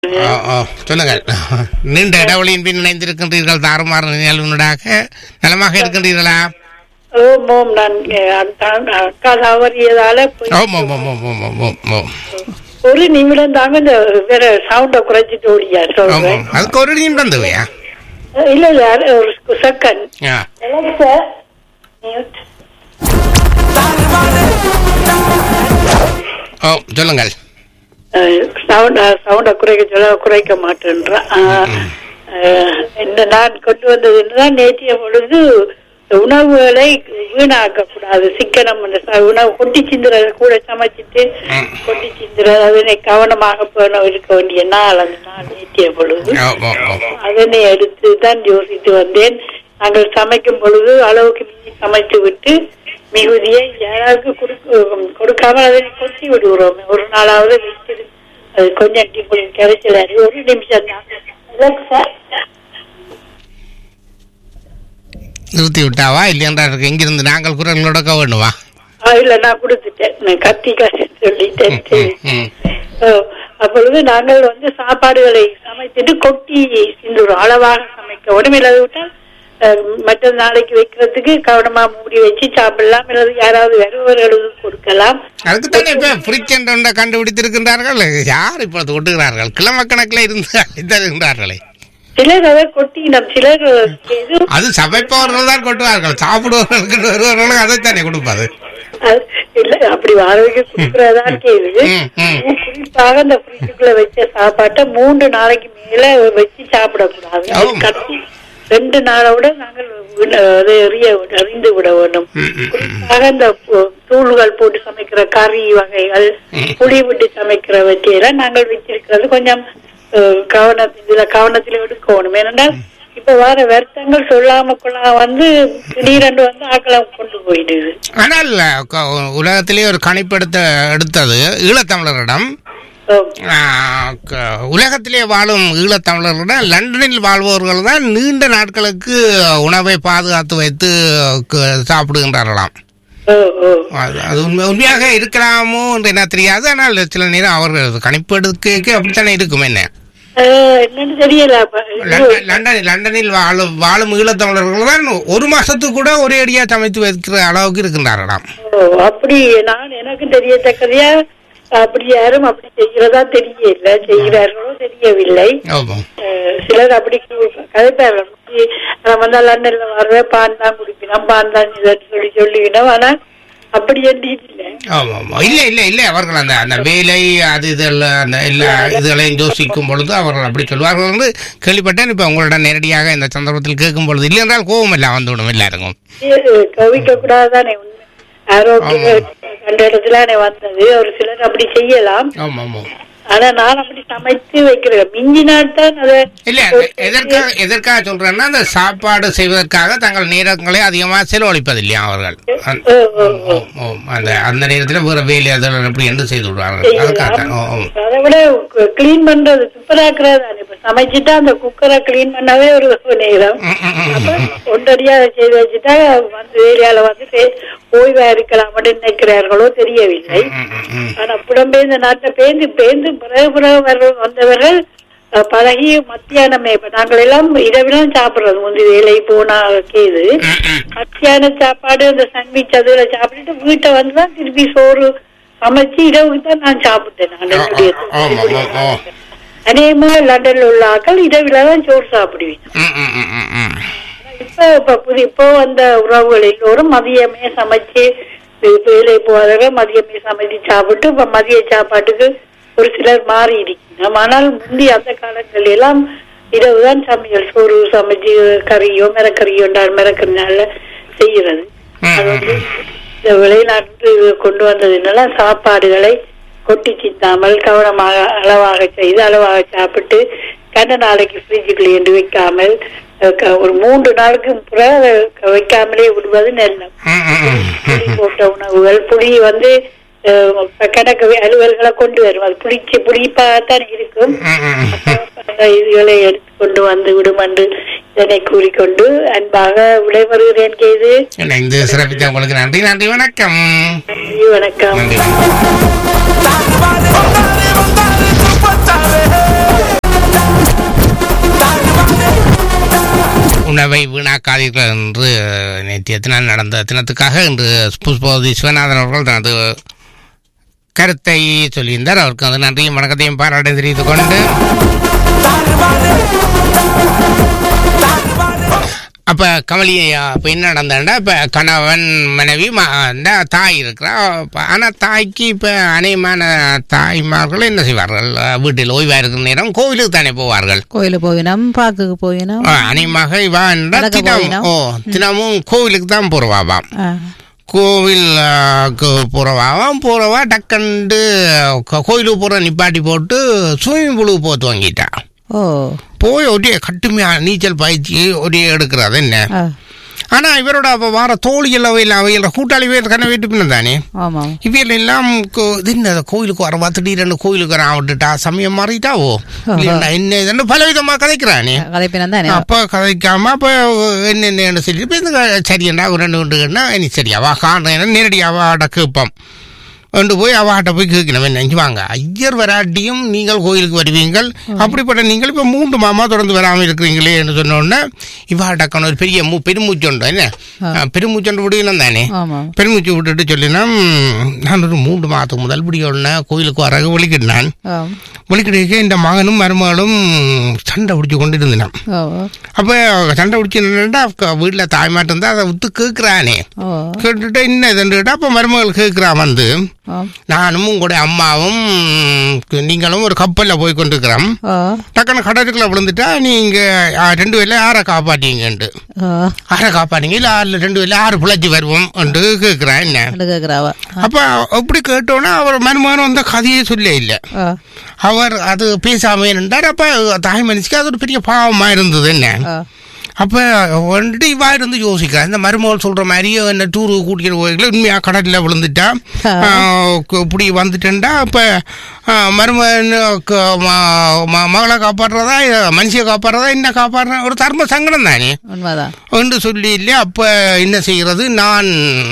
ஆ, ஆ, சொல்லுங்கள் நீண்ட இடைவெளியின் பின் இணைந்திருக்கின்றீர்கள் தாறுமாறு நிகழ்வுனடாக நலமாக இருக்கின்றீர்களா ஓம் ஓம் நான் அஹ், தான் அக்கா தவறியதால போய் ஓம் ஓம் ஓம் ஓம் ஓம் ஓம் ஓம் ஓம் ஒரு நிமிடம் தாங்க இந்த வேற சவுண்ட குறைச்சிட்டு ஓடியா ஓம் சொல்றேன் ஓம் அதுக்கு ஒரு நிமிடம் தவையா இல்ல இல்ல அது ஒரு செகண்ட் ஆ ஓ சொல்லுங்கள் சவுண்ட் சவுண்ட குறைக்க சொல்ல குறைக்க மாட்டேன்றான் ஆஹ், ஆஹ், இந்த நான் கொண்டு வந்தது என்னதான் நேற்றைய பொழுது உணவுகளை வீணாக்க கூடாது சிக்கனம் அந்த ச- உணவு கொட்டி சிந்துறத கூட சமைச்சிட்டு ம். கொட்டி சிந்துறது அதனை கவனமாக போன இருக்க வேண்டிய நாள் அந்த நாள் நேற்றைய பொழுது ஓ ஓ ஓ அதனை எடுத்து தான் யோசித்து வந்தேன் நாங்கள் சமைக்கும் பொழுது அளவுக்கு மீறி சமைத்து விட்டு மிகுதியை யாராவது கொடுக்க கொடுக்காம அதை கொட்டி விடுகிறோம் ஒரு நாளாவது வச்சு அது கொஞ்சம் டீ கிடைச்சல ஒரு நிமிஷம் தான் Alexa, நிறுத்தி விட்டாவா இல்லையென்றா இருக்கு இங்கிருந்து நாங்கள் குரல்களோட வேணுமா ஆ, இல்ல நான் கொடுத்துட்டேன் நான் கத்தி கத்தி சொல்லிட்டேன் சரி. ம் ஓ, அப்பொழுது நாங்கள் வந்து சாப்பாடுகளை சமைத்துட்டு கொட்டி சிந்துறோம் அளவாக சமைக்க உடம்பு விட்டால் அஹ், மற்ற நாளைக்கு வைக்கிறதுக்கு கவனமா மூடி வச்சு சாப்பிடலாம் அல்லது யாராவது வருபவர்களுக்கு கொடுக்கலாம் அதுக்கு தானே இப்ப ஃப்ரிட்ஜ் என்ற ஒன்றை கண்டுபிடித்திருக்கின்றார்கள் யார் இப்பொழுது ஒட்டுகிறார்கள் கிழமை கணக்கில் இருந்து அளித்திருக்கின்றார்களே சிலர் அதை கொட்டினோம் சிலர் இது அது சமைப்பவர்கள் தான் கொட்டுவார்கள் சாப்பிடுவவர்களுக்கு வருபவர்களுக்கு அதைத்தானே கொடுப்பது அது- இல்ல அப்படி வாரவைக்கு கொடுக்கறதா கேள்வி ம், ம். குறிப்பாக அந்த ஃப்ரிட்ஜுக்குள்ள வச்ச சாப்பாட்டை மூன்று நாளைக்கு மேல வச்சு சாப்பிடக்கூடாது அது ஆம். கடைசி ரெண்டு நாளோட நாங்கள் விட- அதை எறிய விட- எறிந்து விட வேண்டும் ம், ம், ம். குறிப்பாக இந்த பு- தூள்கள் போட்டு சமைக்கிற கறி வகைகள் ம். புளி விட்டு சமைக்கிறவற்றையெல்லாம் நாங்கள் வச்சிருக்கிறது கொஞ்சம் அஹ், கவனத்தில் இதுல கவனத்தில் எடுக்கணும் ஏனென்றால் இப்ப வர வருத்தங்கள் சொல்லாம கொள்ளாம வந்து திடீரென்று வந்து ஆக்களம் கொண்டு போயிடுது ஆனால் க- உலகத்திலே ஒரு கணிப்பெடுத்த எடுத்தது ஈழத்தமிழரிடம் ஆம். ஆ, க- உலகத்திலே வாழும் ஈழத்தமிழர்களிடம் லண்டனில் வாழ்பவர்கள் தான் நீண்ட நாட்களுக்கு உணவை பாதுகாத்து வைத்து க- சாப்பிடுகின்றார்களாம் ஓ, ஓ. அது அது உண்மை உண்மையாக இருக்கலாமோ என்று என்ன தெரியாது ஆனால் சில நேரம் அவர்கள் கணிப்பு எடுக்க அப்படித்தானே இருக்கும் என்ன அஹ், என்னன்னு தெரியல அப்ப. லண்டன் லண்டன் லண்டனில் வாழும் வாழும் ஈழத்தமிழர்கள் தான் ஒரு மாசத்துக்கு கூட ஒரே அடியா சமைத்து வைக்கிற அளவுக்கு இருக்கின்றார்களாம் ஓ, அப்படி நான் எனக்கு தெரியத்தக்கதையா அப்படி யாரும் அப்படி செய்கிறதா தெரியல செய்கிறார்களோ தெரியவில்லை ஆமாம் அஹ், சிலர் அப்படி கதைப்பார்கள் முந்தி நான் வந்தா லண்டன்ல வரவே பான் தான் குடிப்பினோம் பான் தான் இதுன்னு சொல்லி சொல்லிக்கணும் ஆனா அப்படி என்று இல்லை ஆமாம் ஆமாம் இல்லை இல்லை இல்லை அவர்கள் அந்த அந்த வேலை அது இதெல்லாம் அந்த எல்லா இதுகளையும் யோசிக்கும் பொழுது அவர்கள் அப்படி சொல்வார்கள் என்று கேள்விப்பட்டேன் இப்போ உங்களிடம் நேரடியாக இந்த சந்தர்ப்பத்தில் கேட்கும் பொழுது இல்லை என்றால் கோபம் எல்லாம் வந்துவிடும் எல்லாருக்கும் கவிக்க கூடாதானே உண்மை ஆரோக்கிய கண்ட இடத்துல வந்தது ஒரு சிலர் அப்படி செய்யலாம் ஆமாம் ஆமாம் ஆனா நான் அப்படி சமைத்து வைக்கிறேன் மிஞ்சி நாள் தான் அதை இல்ல எதற்காக எதற்காக சொல்றேன்னா அந்த சாப்பாடு செய்வதற்காக தங்கள் நேரங்களை அதிகமாக செலவழிப்பது இல்லையா அவர்கள் அந்த- ஓ, ஓ, ஓ. ஓ, ஓ, அந்த அந்த நேரத்தில் வேற வேலை அதெல்லாம் எப்படி என்று செய்து விடுவார்கள் அதுக்காக தான். ஓ, ஓ. அதை விட கிளீன் பண்றது சூப்பராக்குறது தானே இப்ப சமைச்சிட்டா அந்த குக்கரை கிளீன் பண்ணவே ஒரு நேரம் ம், ம், ம், அப்ப ம். ஒன்றடியா அதை செய்து வச்சுட்டா வந்து வேலையால வந்து பே- ஓய்வா இருக்கலாம் அப்படின்னு நினைக்கிறார்களோ தெரியவில்லை ம், ம், ம். ஆனா புலம்பெயர்ந்த நாட்டை பேந்து பேந்து பிறகு பிறகு வர- வந்தவர்கள் அஹ், பழகி மத்தியானமே இப்ப நாங்கள் எல்லாம் இரவிலாம் சாப்பிடுறது முந்தி வேலை போனா கேது ம், ம். மத்தியான சாப்பாடு அந்த சாண்ட்விச் அதுல சாப்பிட்டுட்டு வீட்டை வந்துதான் திருப்பி சோறு சமைச்சு இரவுக்கு தான் நான் சாப்பிட்டேன் நான் என்னுடைய ஆ, ஆமா, ஆமா, ஆ. அநேகமா லண்டன்ல உள்ள ஆக்கள் இரவில தான் சோறு சாப்பிடுவேன் ம், ம், ம், ம், ம். இப்ப இப்ப புது இப்போ வந்த உறவுகள் எல்லோரும் மதியமே சமைச்சு வே- வேலை போவாதவங்க மதியமே சமைச்சு சாப்பிட்டு இப்ப மதிய சாப்பாட்டுக்கு ஒரு சிலர் மாறி இருக்கணும் ஆனால் முந்தி அந்த காலங்கள் எல்லாம் இரவுதான் சமையல் சோறு சமைச்சு கறியோ மிரக்கறியோ மிரக்கறினால செய்யறது ம், அது ம், வந்து ம். இந்த வெளிநாட்டு கொண்டு வந்ததுனால சாப்பாடுகளை கொட்டி சிந்தாமல் கவனமாக அளவாக செய்து அளவாக சாப்பிட்டு கண்ட நாளைக்கு ஃப்ரிட்ஜுக்குள்ள என்று வைக்காமல் அஹ், க- ஒரு மூன்று நாளுக்கு பிறகு வைக்காமலே விடுவது நல்லது ம், ம், ம். புளி போட்ட உணவுகள் புளி வந்து அஹ், கணக்கு அலுவல்களை கொண்டு வரும் அது புளிச்சு புளிப்பாகத்தான் இருக்கும் ம், ம், ம். அந்த இதுகளை எடுத்து கொண்டு வந்து விடும் என்று இதனை கூறிக்கொண்டு அன்பாக விடைபெறுகிறேன் கேது இணைந்து சிறப்பித்த உங்களுக்கு நன்றி நன்றி வணக்கம் நன்றி வணக்கம் நன்றி Dale, vale, vale, vale, vale, vale, vale. உணவை வீணாக்காதீர்கள் என்று நேற்றைய தினம் நடந்த தினத்துக்காக இன்று புஷ்பவதி சிவநாதன் அவர்கள் தனது கருத்தை சொல்லியிருந்தார் அவருக்கு அது நன்றியும் வணக்கத்தையும் பாராட்டையும் தெரிவித்துக் கொண்டு அப்ப கமலி அப்ப என்ன நடந்தாண்டா இப்ப கணவன் மனைவி ம- இந்த தாய் இருக்கிறா அப்ப- ஆனா தாய்க்கு இப்ப அநேகமான தாய்மார்கள் என்ன செய்வார்கள் வீட்டில் ஓய்வா இருக்கிற நேரம் கோவிலுக்கு தானே போவார்கள் கோயிலுக்கு போயினோம் பார்க்குக்கு போயினோம் ஆ, அநேகமாக இவா என்றா நடக்க தினம் போயினா? ஓ தினமும் கோவிலுக்கு தான் போறவாவாம் ஆ. கோவில் ஆ, கு- போறவாவாம் போறவா டக்கண்டு கோ- கோயிலுக்கு போற நிப்பாட்டி போட்டு ஸ்விம்மிங் பூலுக்கு போத்து வாங்கிட்டா ஓ போய் ஒரே கட்டுமையா நீச்சல் பயிற்சி ஒரே எடுக்கிறது என்ன ஆ. ஆனா இவரோட அவ வார தோழிகள் அவையில் அவையில் கூட்டாளி பேர் கண்ண வீட்டு பின்ன தானே ஆமாம் இவையில் எல்லாம் கோ- இது என்ன கோயிலுக்கு வரவா திடீரென்று கோயிலுக்கு வர விட்டுட்டா சமயம் மாறிட்டாவோ இல்லைன்னா என்ன இதுன்னு பல விதமா கதைக்கிறானே கதைப்பினம் தானே அப்ப கதைக்காம அப்ப என்னென்னு சொல்லி இப்ப இந்த சரியண்டா ஒரு ரெண்டு உண்டுன்னா இனி சரியாவா காரணம் நேரடியாவா அட கேட்போம் கொண்டு போய் அவாட்ட போய் கேட்கணும் என்ன இங்க வாங்க ஐயர் வராட்டியும் நீங்கள் கோயிலுக்கு வருவீங்கள் அப்படிப்பட்ட நீங்கள் இப்ப மூன்று மாமா தொடர்ந்து வராமல் இருக்கிறீங்களே என்று சொன்ன உடனே இவாட்டக்கான ஒரு பெரிய மூ பெருமூச்சொண்டு என்ன பெருமூச்சொண்டு விடுவினம் தானே ஆமாம் பெருமூச்சு விட்டுட்டு சொல்லினா நான் ஒரு மூன்று மாதத்துக்கு முதல் பிடிக்க கோயிலுக்கு வர ஒழிக்கிட்டான் ஆம். ஒழிக்கிட்டு இந்த மகனும் மருமகளும் சண்டை பிடிச்சு கொண்டு இருந்தினான் ஓ அப்போ சண்டை பிடிச்சிருந்தா வீட்டில் தாய்மாட்டம் தான் அதை விட்டு கேட்குறானே ஓ கேட்டுட்டு என்ன இதுன்னுட்டு அப்போ மருமகள் கேட்குறான் வந்து ஆம். நானும் உங்களுடைய அம்மாவும் நீங்களும் ஒரு கப்பலில் போய் கொண்டிருக்கிறோம் ஓ டக்குன்னு கடலுக்குள்ள விழுந்துட்டா நீங்கள் ரெண்டு பேர்ல யாரை காப்பாட்டீங்கன்ட்டு ஓ யாரை காப்பாட்டீங்க இல்லை ஆறில் ரெண்டு பேர்ல யார் பிழைச்சி வருவோம் என்று கேட்குறான் என்ன அது கேட்குறாவா அப்போ அப்படி கேட்டோன்னே அவர் மருமகன் வந்த கதையே சொல்ல இல்லை ஓ அவர் அது பேசாம இருந்தார் அப்ப தாய் மனுஷிக்கு அது ஒரு பெரிய பாவமா இருந்தது என்ன ஓ அப்ப வந்துட்டு இவா இருந்து யோசிக்கிறா இந்த மருமகள் சொல்ற மாதிரியே என்ன டூரு கூட்டிட்டு போய்கள உண்மையா கடல்ல விழுந்துட்டா ஆ. ஆஹ் கு- இப்படி வந்துட்டேன்டா அப்ப ஆஹ், மருமகன் க- ம- ம- மகளை காப்பாடுறதா மனுஷியை காப்பாடுறதா என்ன காப்பாடுற ஒரு தர்ம சங்கடம் தானே உண்மைதான் என்று சொல்லி இல்லையா அப்ப என்ன செய்யறது நான்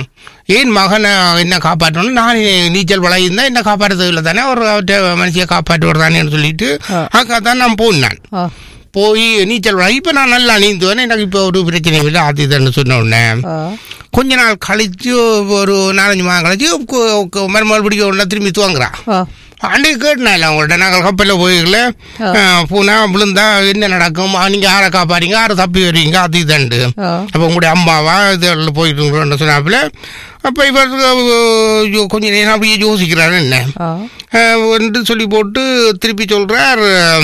ஏன் மகனை என்ன காப்பாற்றணும் நான் நீச்சல் பழகிருந்தா என்ன காப்பாற்ற தேவையில்லை தானே ஒரு அவர்கிட்ட மனுஷியை காப்பாற்றுவார் தானேன்னு சொல்லிட்டு ஆ. அக்கா தான் நான் போனான் ஓ போய் நீச்சல் பழகி இப்போ நான் நல்லா நீந்துவேன் எனக்கு இப்போ ஒரு பிரச்சனை இல்லை அது இதுன்னு சொன்ன உடனே ஓ கொஞ்ச நாள் கழிச்சு ஒரு நாலஞ்சு மாதம் கழிச்சு கு- கு- மறுநாள் பிடிக்க உடனே திரும்பி துவங்குறான் ஓ அன்றைக்கு கேட்டேன் அவங்கள்ட்ட நாங்கள் கப்பலில் போய்க்கல ஆ. பூனா விழுந்தா என்ன நடக்கும் நீங்கள் யாரை காப்பாறீங்க யாரை தப்பி வருவீங்க அது இதுண்டு ஓ அப்போ உங்களுடைய அம்மாவா இதில் போயிட்டு இருக்கிறோன்னு சொன்னாப்புல அப்போ இவர் ஐயோ, கொஞ்ச நேரம் அப்படியே யோசிக்கிறாரு என்ன ஓ அஹ், என்று சொல்லி போட்டு திருப்பி சொல்கிறார்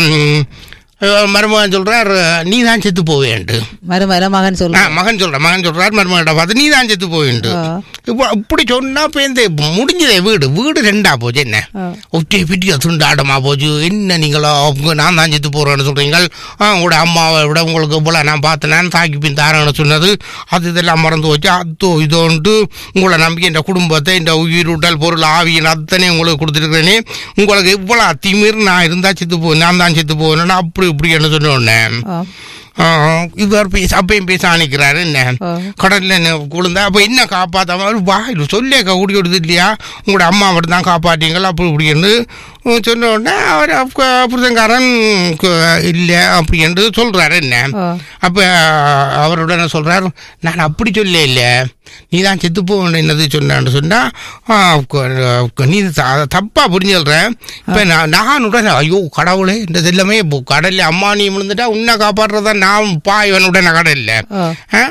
மருமகன் சொல்கிறார் நீ தான் செத்து போவேண்டு மருமல மகன் ஆ, சொல்லு மகன் சொல்ற மகன் சொல்றார் மருமகிட்ட பார்த்து நீ தான் செத்து போயிண்டு ஆ. இப்போ இப்படி சொன்னா இப்போ இந்த முடிஞ்சதே வீடு வீடு ரெண்டா போச்சு என்ன ஆ. ஒற்றை பிடிய துண்டாட்டமா போச்சு என்ன நீங்களோ உங்க நான் தான் செத்து போறேன்னு சொல்றீங்க ஆ, உங்களோட அம்மாவை விட உங்களுக்கு இவ்வளோ நான் பார்த்தேன் நான் தாக்கி பின் தாரேன்னு சொன்னது அது இதெல்லாம் மறந்து வச்சு அதோ இதோன்ட்டு உங்களை நம்பி இந்த குடும்பத்தை இந்த உயிர் உடல் பொருள் ஆவியின் அத்தனை உங்களுக்கு கொடுத்துருக்கிறேனே உங்களுக்கு இவ்வளோ திமிர் நான் இருந்தா செத்து போ நான் தான் செத்து போவேன் அப்படி இப்படி என்ன சொன்ன உடனே ஓ ஆ, இவர் பேச அப்பயும் பேச அனுக்கிறாரு என்ன ஓ கடல்ல என்ன குளிர்ந்தா அப்ப என்ன காப்பாத்தாம அவர் வாயில் சொல்லே கூடி கொடுத்து இல்லையா உங்களோட அம்மா மட்டும் தான் காப்பாட்டீங்களா அப்படி இப்படின்னு சொன்ன உடனே அவர் அப்ப புருஷன்காரன் கு- இல்லை அப்படின்னு சொல்றாரு என்ன ஓ அப்ப அவருடன் சொல்றார் நான் அப்படி சொல்ல இல்லை நீ தான் செத்து போக என்னது சொன்னான்னு சொன்னா ஆ, கு- கு- நீ த- தப்பா புரிஞ்சு சொல்ற இப்ப நான் நான் உடனே ஐயோ கடவுளே இந்த எல்லாமே இப்போ கடல்ல அம்மா நீ விழுந்துட்டா உன்னை காப்பாற்றுறதா நான் பா இவன் உடனே கடல்ல ஓ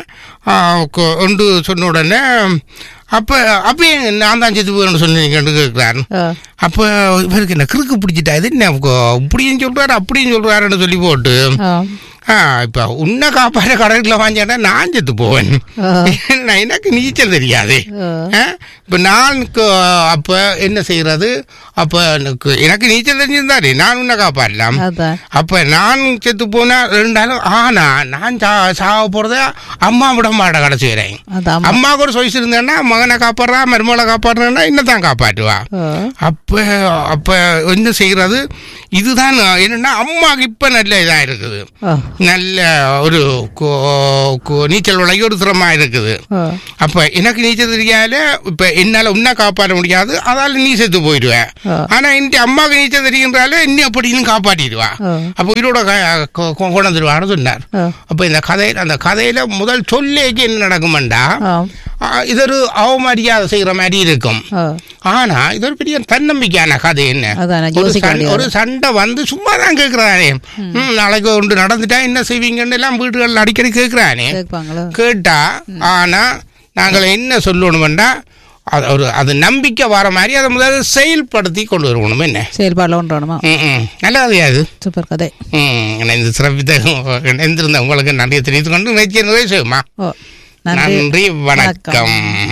ஒன்று சொன்ன உடனே அப்போ அப்பயே நான் தான் செத்து போயின்னு சொன்னீங்கன்னு கேட்குறாரு ஓ அப்போ இவருக்கு என்ன கிறுக்கு பிடிச்சிட்டா இது என்ன இப்போ இப்படியும் சொல்றாரு அப்படியும் சொல்றாருன்னு சொல்லி போட்டு ஓ ஆ இப்போ உன்னை காப்பாற்ற கடற்குள்ள வாங்கிட்டா நான் செத்து போவேன் ஓ நான் எனக்கு நீச்சல் தெரியாது ஓ இப்போ நான் கு- அப்போ என்ன செய்யறது அப்போ எனக்கு எனக்கு நீச்சல் தெரிஞ்சிருந்தாரு நான் உன்னை காப்பாற்றலாம் அதான் அப்ப நான் செத்து போனா ரெண்டாலும் ஆனா நான் சா சாக போறத அம்மா விட மாட்ட கடைசி வரையும் அதான் அம்மாவுக்கு ஒரு சொய்ஸ் இருந்தேன்னா மகனை காப்பாடுறா மருமகளை காப்பாடுறேன்னா இன்னதான் காப்பாற்றுவா ஓ அப்ப அப்ப என்ன செய்யறது இதுதான் என்னன்னா அம்மாவுக்கு இப்ப நல்ல இதா இருக்குது ஓ நல்ல ஒரு கோ- கோ- நீச்சல் விளையாடி ஒரு திறமா இருக்குது ஓ அப்ப எனக்கு நீச்சல் தெரியாத இப்ப என்னால உன்னை காப்பாற்ற முடியாது அதால நீ செத்து போயிடுவேன் ஓ. ஆனா இந்த அம்மாவுக்கு நீச்சல் தெரிகின்றாலும் இன்னும் அப்படின்னு காப்பாற்றிடுவா ஓ. அப்போ உயிரோட க- கொ- கொ- கொண்டு வந்துடுவான்னு சொன்னார் ஓ. அப்ப இந்த கதை அந்த கதையில முதல் சொல்லேக்கு என்ன நடக்குமெண்டா ஆம். ஆ, இது ஒரு அவமரியாதை செய்யற மாதிரி இருக்கும் ஓ. ஆனா இது ஒரு பெரிய தன்னம்பிக்கையான கதை என்ன அதானே, ஒரு யோசிக்க சண்டை- வேண்டியது. ஒரு சண்டை வந்து சும்மா தான் கேட்கிறானே ம், நாளைக்கு ஒன்று நடந்துட்டா என்ன செய்வீங்கன்னு எல்லாம் வீடுகள் அடிக்கடி கேட்கிறானே கேட்பாங்களோ கேட்டா ஆனா நாங்கள் என்ன சொல்லணும்டா அது ஒரு அது நம்பிக்கை வர மாதிரி அதை முதல்ல செயல்படுத்தி கொண்டு வரணும் என்ன செயல்பாடுல ஒன்றணுமா ம், ம். நல்ல கதையா அது சூப்பர் கதை ம் இந்த சிறப்பித்த இணைந்திருந்த உங்களுக்கு நன்றியை தெரிவித்துக் கொண்டு நிச்சயம் நிறைய செய்யுமா ஓ நன்றி நன்றி வணக்கம்